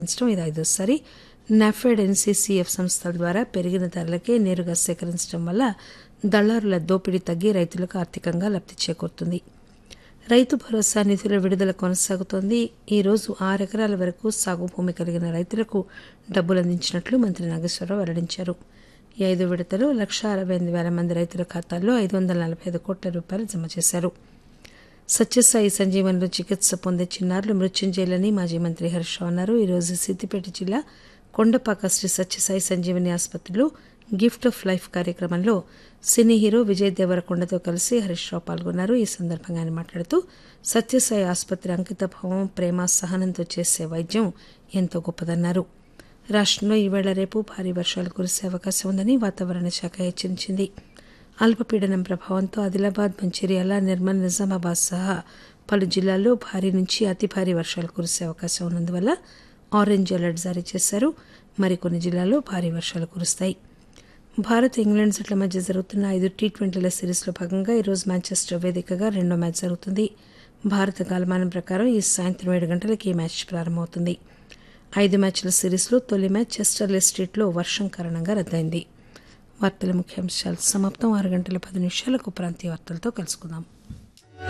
సేకరించడం ఇది ఐదోసారి నాఫెడ్ ఎన్సీసీఎఫ్ సంస్థల ద్వారా పెరిగిన ధరలకే నేరుగా సేకరించడం వల్ల దళారుల దోపిడీ తగ్గి రైతులకు ఆర్థికంగా లబ్ది చేకూరుతుంది రైతు భరోసా నిధుల విడుదల కొనసాగుతోంది ఈ రోజు ఆరు ఎకరాల వరకు సాగు భూమి కలిగిన రైతులకు డబ్బులు అందించినట్లు మంత్రి నాగేశ్వరరావు వెల్లడించారు ఈ ఐదు విడతలు లక్ష అరవై ఎనిమిది వేల మంది రైతుల ఖాతాల్లో ఐదు వందల నలభై ఐదు కోట్ల రూపాయలు జమ చేశారు సత్యసాయి సంజీవన్లో చికిత్స పొందే చిన్నారులు మృత్యుంజయులని మాజీ మంత్రి హరీష్ రావు అన్నారు ఈరోజు సిద్దిపేట జిల్లా కొండపాక శ్రీ సత్యసాయి సంజీవని ఆసుపత్రిలో గిఫ్ట్ ఆఫ్ లైఫ్ కార్యక్రమంలో సినీ హీరో విజయ్ దేవరకొండతో కలిసి హరీష్ రావు పాల్గొన్నారు ఈ సందర్భంగా ఆయన మాట్లాడుతూ సత్యసాయి ఆసుపత్రి అంకితభావం ప్రేమ సహనంతో చేసే వైద్యం ఎంతో గొప్పదన్నారు రాష్టంలో ఈవేళ రేపు భారీ వర్షాలు కురిసే అవకాశం ఉందని వాతావరణ శాఖ హెచ్చరించింది అల్పపీడనం ప్రభావంతో ఆదిలాబాద్ మంచిర్యాల నిర్మల్ నిజామాబాద్ సహా పలు జిల్లాల్లో భారీ నుంచి అతి భారీ వర్షాలు కురిసే అవకాశం ఉన్నందువల్ల ఆరెంజ్ అలర్ట్ జారీ చేశారు మరికొన్ని జిల్లాల్లో భారీ వర్షాలు కురుస్తాయి భారత్ ఇంగ్లాండ్ జట్ల మధ్య జరుగుతున్న ఐదు టీ ట్వంటీల సిరీస్లో భాగంగా ఈరోజు మాంచెస్టర్ వేదికగా రెండో మ్యాచ్ జరుగుతుంది భారత కాలమానం ప్రకారం ఈ సాయంత్రం ఏడు గంటలకి ఈ మ్యాచ్ ప్రారంభమవుతుంది ఐదు మ్యాచ్ల సిరీస్లో తొలి మ్యాచ్ చెస్టర్లే స్ట్రీట్లో వర్షం కారణంగా రద్దయింది వార్తల ముఖ్యాంశాలు సమాప్తం ఆరు గంటల పది నిమిషాలకు ప్రాంతీయ వార్తలతో కలుసుకుందాం